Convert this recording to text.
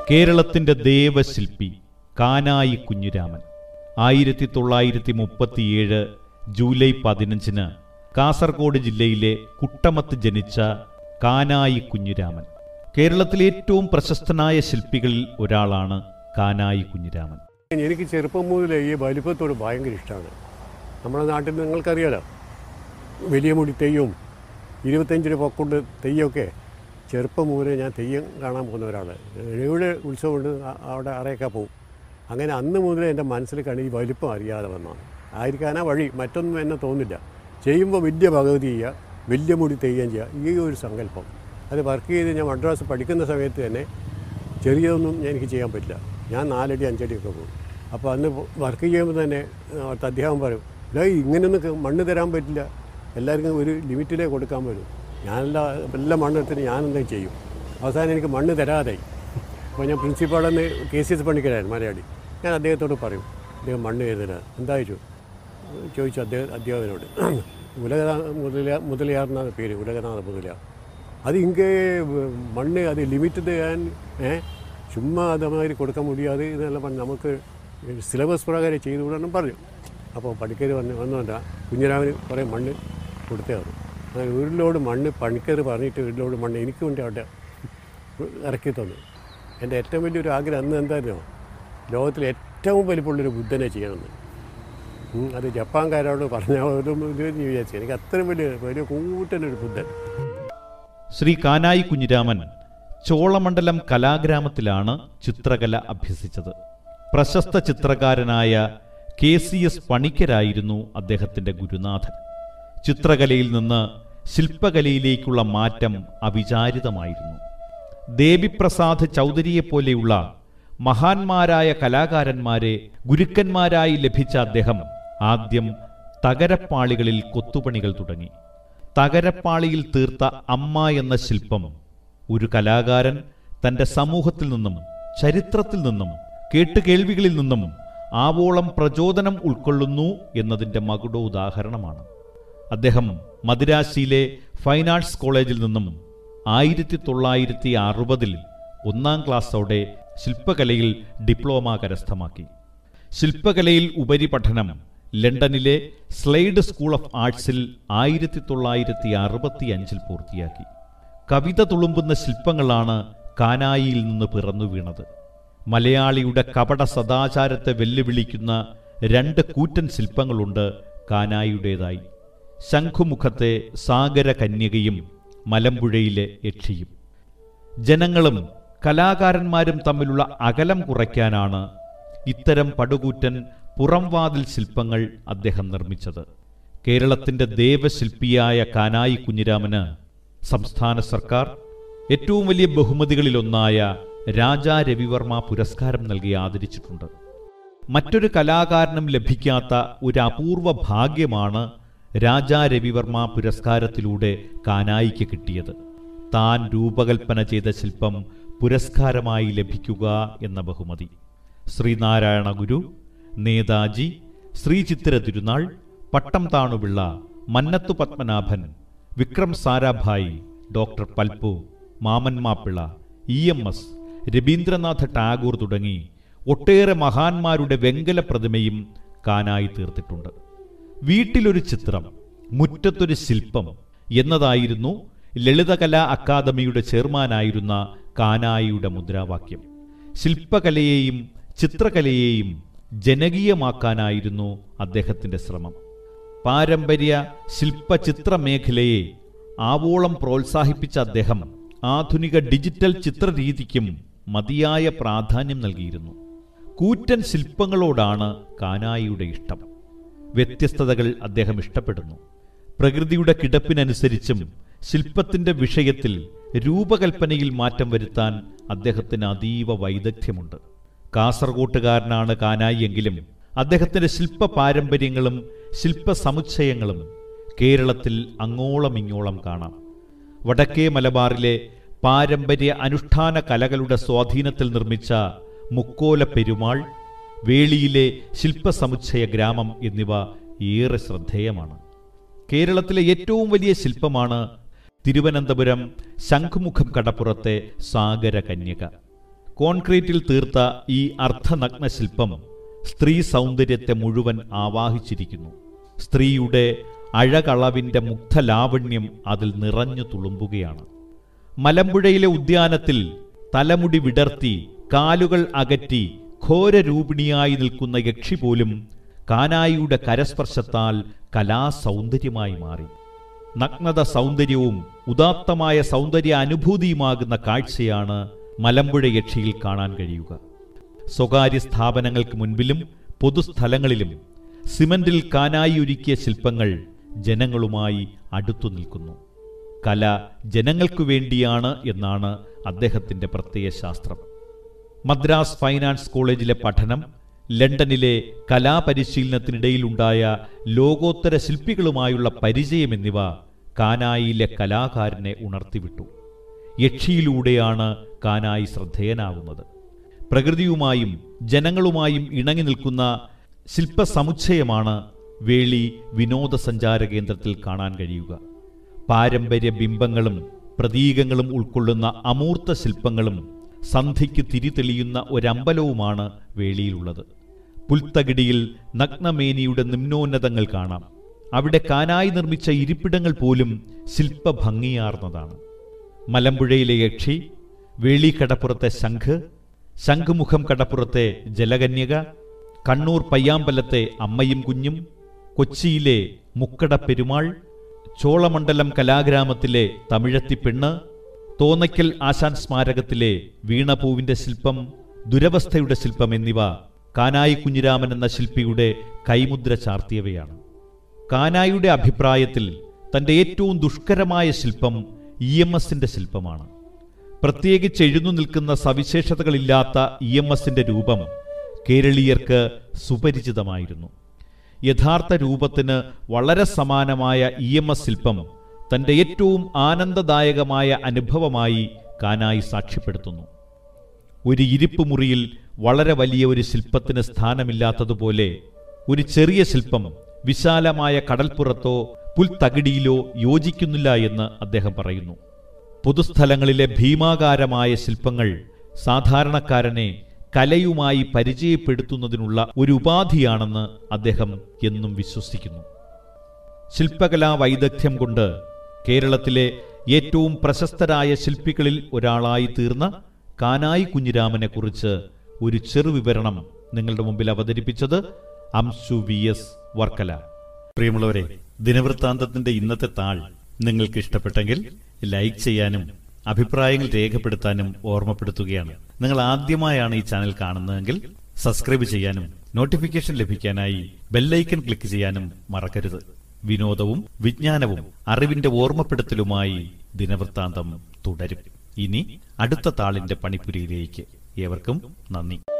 കേരളത്തിന്റെ ദേവശില്പി കാനായി കുഞ്ഞിരാമൻ ആയിരത്തി തൊള്ളായിരത്തി മുപ്പത്തിയേഴ് ജൂലൈ പതിനഞ്ചിന് കാസർഗോഡ് ജില്ലയിലെ കുട്ടമത്ത് ജനിച്ച കാനായി കുഞ്ഞിരാമൻ കേരളത്തിലെ ഏറ്റവും പ്രശസ്തനായ ശില്പികളിൽ ഒരാളാണ് കാനായി കുഞ്ഞിരാമൻ എനിക്ക് ചെറുപ്പം മുതലേ ഈ വലിപ്പത്തോട് ഭയങ്കര ഇഷ്ടമാണ് നമ്മുടെ നാട്ടിൽ നിങ്ങൾക്കറിയാലോ വലിയ മുടി തെയ്യവും ഇരുപത്തഞ്ചിന് പൊക്കൊണ്ട് തെയ്യമൊക്കെ ചെറുപ്പം മുതലേ ഞാൻ തെയ്യം കാണാൻ പോകുന്ന ഒരാളാണ് എവിടെ ഉത്സവമുണ്ട് ആ- അവിടെ അറയൊക്കെ പോകും അങ്ങനെ അന്ന് മുതലേ എൻ്റെ മനസ്സിൽ കണ്ട് ഈ വലിപ്പം അറിയാതെ വന്നതാണ് ആയിരിക്കാനാ വഴി മറ്റൊന്നും എന്നെ തോന്നില്ല ചെയ്യുമ്പോൾ വലിയ ഭഗവതി ചെയ്യുക വലിയ മുടി തെയ്യം ചെയ്യുക ഈ ഒരു സങ്കല്പം അത് വർക്ക് ചെയ്ത് ഞാൻ മദ്രാസ് പഠിക്കുന്ന സമയത്ത് തന്നെ ചെറിയതൊന്നും എനിക്ക് ചെയ്യാൻ പറ്റില്ല ഞാൻ നാലടി അഞ്ചടിയൊക്കെ പോകും അപ്പോൾ അന്ന് വർക്ക് ചെയ്യുമ്പോൾ തന്നെ അവിടുത്തെ അധ്യാപകം പറയും ഇല്ല ഇങ്ങനെയൊന്നും ക- മണ്ണ് തരാൻ പറ്റില്ല എല്ലാവർക്കും ഒരു ലിമിറ്റിലേ കൊടുക്കാൻ പറ്റും ഞാനെല്ലാം എല്ലാ മണ്ണെടുത്തിട്ട് ഞാനെന്തെങ്കിലും ചെയ്യും അവസാനം എനിക്ക് മണ്ണ് തരാതായി അപ്പോൾ ഞാൻ പ്രിൻസിപ്പാളെന്ന് കെ സി എസ് പണിക്കരായിരുന്നു മലയാളി ഞാൻ അദ്ദേഹത്തോട് പറയും അദ്ദേഹം മണ്ണ് എഴുതുന്നത് എന്താ ചോദിച്ചു ചോദിച്ചു അദ്ദേഹം അധ്യാപകനോട് ഉലകനാഥ മുതല മുതലയാർന്നാണ് പേര് ഉലകനാഥ മുതലയാർ அது இங்கே மண் அது லிமிட்டடு ஏ சும்மா அது மாதிரி கொடுக்க முடியாது இதெல்லாம் பண்ண നമുക്ക് സിലബസ് പ്രകാരം ചെയ്തു വിടണം പറഞ്ഞു അപ്പോൾ പണിക്കർ വന്ന് വന്നുകൊണ്ടാ കുഞ്ഞിരാമന് കുറേ മണ്ണ് കൊടുത്തേ വന്നു അങ്ങനെ ഒരു ലോഡ് മണ്ണ് പണിക്കർ പറഞ്ഞിട്ട് ഒരു ലോഡ് മണ്ണ് എനിക്ക് വേണ്ടി അവിടെ ഇറക്കി തന്നു എൻ്റെ ഏറ്റവും വലിയൊരു ആഗ്രഹം അന്ന് എന്തായിരുന്നോ ലോകത്തിലെ ഏറ്റവും വലിപ്പമുള്ളൊരു ബുദ്ധനെ ചെയ്യണമെന്ന് ഉം, അത് ജപ്പാൻകാരോട് പറഞ്ഞാൽ ഒരു ഇത് വിചാരിച്ചു എനിക്ക് അത്രയും വലിയ വലിയ കൂട്ടനൊരു ബുദ്ധൻ ശ്രീ കാനായി കുഞ്ഞിരാമൻ ചോളമണ്ഡലം കലാഗ്രാമത്തിലാണ് ചിത്രകല അഭ്യസിച്ചത് പ്രശസ്ത ചിത്രകാരനായ കെ സി എസ് പണിക്കരായിരുന്നു അദ്ദേഹത്തിന്റെ ഗുരുനാഥൻ ചിത്രകലയിൽ നിന്ന് ശില്പകലയിലേക്കുള്ള മാറ്റം അവിചാരിതമായിരുന്നു ദേവിപ്രസാദ് ചൗധരിയെപ്പോലെയുള്ള മഹാന്മാരായ കലാകാരന്മാരെ ഗുരുക്കന്മാരായി ലഭിച്ച അദ്ദേഹം ആദ്യം തകരപ്പാളികളിൽ കൊത്തുപണികൾ തുടങ്ങി തകരപ്പാളിയിൽ തീർത്ത അമ്മ എന്ന ശില്പം ഒരു കലാകാരൻ തന്റെ സമൂഹത്തിൽ നിന്നും ചരിത്രത്തിൽ നിന്നും കേട്ടുകേൾവികളിൽ നിന്നും ആവോളം പ്രചോദനം ഉൾക്കൊള്ളുന്നു എന്നതിന്റെ മകുട ഉദാഹരണമാണ് അദ്ദേഹം മദിരാശിയിലെ ഫൈൻ ആർട്സ് കോളേജിൽ നിന്നും ആയിരത്തി തൊള്ളായിരത്തി അറുപതിൽ ഒന്നാം ക്ലാസ്സോടെ ശില്പകലയിൽ ഡിപ്ലോമ കരസ്ഥമാക്കി ശില്പകലയിൽ ഉപരിപഠനം ലണ്ടനിലെ സ്ലൈഡ് സ്കൂൾ ഓഫ് ആർട്സിൽ ആയിരത്തി തൊള്ളായിരത്തി അറുപത്തി അഞ്ചിൽ പൂർത്തിയാക്കി കവിത തുളുമ്പുന്ന ശില്പങ്ങളാണ് കാനായിയിൽ നിന്ന് പിറന്നു വീണത് മലയാളിയുടെ കപട സദാചാരത്തെ വെല്ലുവിളിക്കുന്ന രണ്ട് കൂറ്റൻ ശില്പങ്ങളുണ്ട് കാനായിയുടേതായി ശംഖുമുഖത്തെ സാഗര കന്യകയും മലമ്പുഴയിലെ യക്ഷിയും ജനങ്ങളും കലാകാരന്മാരും തമ്മിലുള്ള അകലം കുറയ്ക്കാനാണ് ഇത്തരം പടുകൂറ്റൻ പുറംവാതിൽ ശില്പങ്ങൾ അദ്ദേഹം നിർമ്മിച്ചത് കേരളത്തിന്റെ ദേവശില്പിയായ കാനായി കുഞ്ഞിരാമന് സംസ്ഥാന സർക്കാർ ഏറ്റവും വലിയ ബഹുമതികളിലൊന്നായ രാജാ രവിവർമ്മ പുരസ്കാരം നൽകി ആദരിച്ചിട്ടുണ്ട് മറ്റൊരു കലാകാരനും ലഭിക്കാത്ത ഒരു അപൂർവ ഭാഗ്യമാണ് രാജാ രവിവർമ്മ പുരസ്കാരത്തിലൂടെ കാനായിക്ക് കിട്ടിയത് താൻ രൂപകൽപ്പന ചെയ്ത ശില്പം പുരസ്കാരമായി ലഭിക്കുക എന്ന ബഹുമതി ശ്രീനാരായണ ഗുരു Netaji Srichithira Thirunal Pattom Thanupillai Mannathu Padmanabhan Vikram Sarabhai doctor Palpu Mammen Mappillai E M S Rabindranath Tagore തുടങ്ങി ഒട്ടേറെ മഹാന്മാരുടെ വെങ്കല പ്രതിമയും കാനായി തീർത്തിട്ടുണ്ട് വീട്ടിലൊരു ചിത്രം മുറ്റത്തൊരു ശില്പം എന്നതായിരുന്നു ലളിതകലാ അക്കാദമിയുടെ ചെയർമാനായിരുന്ന കാനായിയുടെ മുദ്രാവാക്യം ശില്പകലയെയും ചിത്രകലയെയും ജനകീയമാക്കാനായിരുന്നു അദ്ദേഹത്തിന്റെ ശ്രമം പാരമ്പര്യ ശില്പചിത്ര മേഖലയെ ആവോളം പ്രോത്സാഹിപ്പിച്ച അദ്ദേഹം ആധുനിക ഡിജിറ്റൽ ചിത്രരീതിക്കും മതിയായ പ്രാധാന്യം നൽകിയിരുന്നു കൂറ്റൻ ശില്പങ്ങളോടാണ് കാനായിയുടെ ഇഷ്ടം വ്യത്യസ്തതകൾ അദ്ദേഹം ഇഷ്ടപ്പെടുന്നു പ്രകൃതിയുടെ കിടപ്പിനനുസരിച്ചും ശില്പത്തിന്റെ വിഷയത്തിൽ രൂപകൽപ്പനയിൽ മാറ്റം വരുത്താൻ അദ്ദേഹത്തിന് അതീവ വൈദഗ്ധ്യമുണ്ട് കാസർഗോട്ടുകാരനാണ് കാനായി എങ്കിലും അദ്ദേഹത്തിന്റെ ശില്പ പാരമ്പര്യങ്ങളും ശില്പ സമുച്ചയങ്ങളും കേരളത്തിൽ അങ്ങോളം ഇങ്ങോളം കാണാം വടക്കേ മലബാറിലെ പാരമ്പര്യ അനുഷ്ഠാന കലകളുടെ സ്വാധീനത്തിൽ നിർമ്മിച്ച മുക്കോല പെരുമാൾ വേളിയിലെ ശില്പസമുച്ചയ ഗ്രാമം എന്നിവ ഏറെ ശ്രദ്ധേയമാണ് കേരളത്തിലെ ഏറ്റവും വലിയ ശില്പമാണ് തിരുവനന്തപുരം ശംഖുമുഖം കടപ്പുറത്തെ സാഗര കന്യക കോൺക്രീറ്റിൽ തീർത്ത ഈ അർദ്ധനഗ്ന ശില്പം സ്ത്രീ സൗന്ദര്യത്തെ മുഴുവൻ ആവാഹിച്ചിരിക്കുന്നു സ്ത്രീയുടെ അഴകളവിന്റെ മുഗ്ധലാവണ്യം അതിൽ നിറഞ്ഞു തുളുമ്പുകയാണ് മലമ്പുഴയിലെ ഉദ്യാനത്തിൽ തലമുടി വിടർത്തി കാലുകൾ അകറ്റി ഘോരരൂപിണിയായി നിൽക്കുന്ന യക്ഷി പോലും കാനായിയുടെ കരസ്പർശത്താൽ കലാസൗന്ദര്യമായി മാറി നഗ്നത സൗന്ദര്യവും ഉദാത്തമായ സൗന്ദര്യ അനുഭൂതിയുമാകുന്ന കാഴ്ചയാണ് മലമ്പുഴ യക്ഷിയിൽ കാണാൻ കഴിയുക സ്വകാര്യ സ്ഥാപനങ്ങൾക്ക് മുൻപിലും പൊതുസ്ഥലങ്ങളിലും സിമന്റിൽ കാനായി ഒരുക്കിയ ശില്പങ്ങൾ ജനങ്ങളുമായി അടുത്തു നിൽക്കുന്നു കല ജനങ്ങൾക്കു വേണ്ടിയാണ് എന്നാണ് അദ്ദേഹത്തിന്റെ പ്രത്യയശാസ്ത്രം മദ്രാസ് ഫൈനാൻസ് കോളേജിലെ പഠനം ലണ്ടനിലെ കലാപരിശീലനത്തിനിടയിലുണ്ടായ ലോകോത്തര ശില്പികളുമായുള്ള പരിചയം എന്നിവ കാനായിലെ കലാകാരനെ ഉണർത്തിവിട്ടു യക്ഷിയിലൂടെയാണ് കാനായി ശ്രദ്ധേയനാകുന്നത് പ്രകൃതിയുമായും ജനങ്ങളുമായും ഇണങ്ങി നിൽക്കുന്ന ശില്പസമുച്ചയമാണ് വേളി വിനോദസഞ്ചാര കേന്ദ്രത്തിൽ കാണാൻ കഴിയുക പാരമ്പര്യ ബിംബങ്ങളും പ്രതീകങ്ങളും ഉൾക്കൊള്ളുന്ന അമൂർത്ത ശില്പങ്ങളും സന്ധിക്ക് തിരിതെളിയുന്ന ഒരമ്പലവുമാണ് വേളിയിലുള്ളത് പുൽത്തകിടിയിൽ നഗ്നമേനിയുടെ നിമ്നോന്നതങ്ങൾ കാണാം അവിടെ കാനായി നിർമ്മിച്ച ഇരിപ്പിടങ്ങൾ പോലും ശില്പഭംഗിയാർന്നതാണ് മലമ്പുഴയിലെ യക്ഷി വേളിക്കടപ്പുറത്തെ ശംഖ് ശംഖുമുഖം കടപ്പുറത്തെ ജലകന്യക കണ്ണൂർ പയ്യാമ്പലത്തെ അമ്മയും കുഞ്ഞും കൊച്ചിയിലെ മുക്കട പെരുമാൾ ചോളമണ്ഡലം കലാഗ്രാമത്തിലെ തമിഴത്തി പെണ്ണ് തോന്നയ്ക്കൽ ആശാൻ സ്മാരകത്തിലെ വീണപൂവിന്റെ ശില്പം ദുരവസ്ഥയുടെ ശില്പം എന്നിവ കാനായി കുഞ്ഞിരാമൻ എന്ന ശില്പിയുടെ കൈമുദ്ര ചാർത്തിയവയാണ് കാനായുടെ അഭിപ്രായത്തിൽ തന്റെ ഏറ്റവും ദുഷ്കരമായ ശില്പം ഇ എം എസിന്റെ ശില്പമാണ് പ്രത്യേകിച്ച് എഴുന്നു നിൽക്കുന്ന സവിശേഷതകളില്ലാത്ത ഇ എം എസിന്റെ രൂപം കേരളീയർക്ക് സുപരിചിതമായിരുന്നു യഥാർത്ഥ രൂപത്തിന് വളരെ സമാനമായ ഇ എം എസ് ശില്പം തന്റെ ഏറ്റവും ആനന്ദദായകമായ അനുഭവമായി കാനായി സാക്ഷ്യപ്പെടുത്തുന്നു ഒരു ഇരിപ്പ് മുറിയിൽ വളരെ വലിയ ഒരു ശില്പത്തിന് സ്ഥാനമില്ലാത്തതുപോലെ ഒരു ചെറിയ ശില്പം വിശാലമായ കടൽപ്പുറത്തോ പുൽത്തകിടിയിലോ യോജിക്കുന്നില്ല എന്ന് അദ്ദേഹം പറയുന്നു പൊതുസ്ഥലങ്ങളിലെ ഭീമാകാരമായ ശില്പങ്ങൾ സാധാരണക്കാരനെ കലയുമായി പരിചയപ്പെടുത്തുന്നതിനുള്ള ഒരു ഉപാധിയാണെന്ന് അദ്ദേഹം എന്നും വിശ്വസിക്കുന്നു ശില്പകലാ വൈദഗ്ധ്യം കൊണ്ട് കേരളത്തിലെ ഏറ്റവും പ്രശസ്തരായ ശില്പികളിൽ ഒരാളായി തീർന്ന കാനായി കുഞ്ഞിരാമനെ കുറിച്ച് ഒരു ചെറുവിവരണം നിങ്ങളുടെ മുമ്പിൽ അവതരിപ്പിച്ചത് അംശു വി എസ് വർക്കല പ്രിയമുള്ളവരെ ദിനവൃത്താന്തത്തിന്റെ ഇന്നത്തെ താൾ നിങ്ങൾക്ക് ഇഷ്ടപ്പെട്ടെങ്കിൽ ലൈക്ക് ചെയ്യാനും അഭിപ്രായങ്ങൾ രേഖപ്പെടുത്താനും ഓർമ്മപ്പെടുത്തുകയാണ് നിങ്ങൾ ആദ്യമായാണ് ഈ ചാനൽ കാണുന്നതെങ്കിൽ സബ്സ്ക്രൈബ് ചെയ്യാനും നോട്ടിഫിക്കേഷൻ ലഭിക്കാനായി ബെല്ലൈക്കൺ ക്ലിക്ക് ചെയ്യാനും മറക്കരുത് വിനോദവും വിജ്ഞാനവും അറിവിന്റെ ഓർമ്മപ്പെടുത്തലുമായി ദിനവൃത്താന്തം തുടരും ഇനി അടുത്ത താളിന്റെ പണിപ്പുരിയിലേക്ക് ഏവർക്കും നന്ദി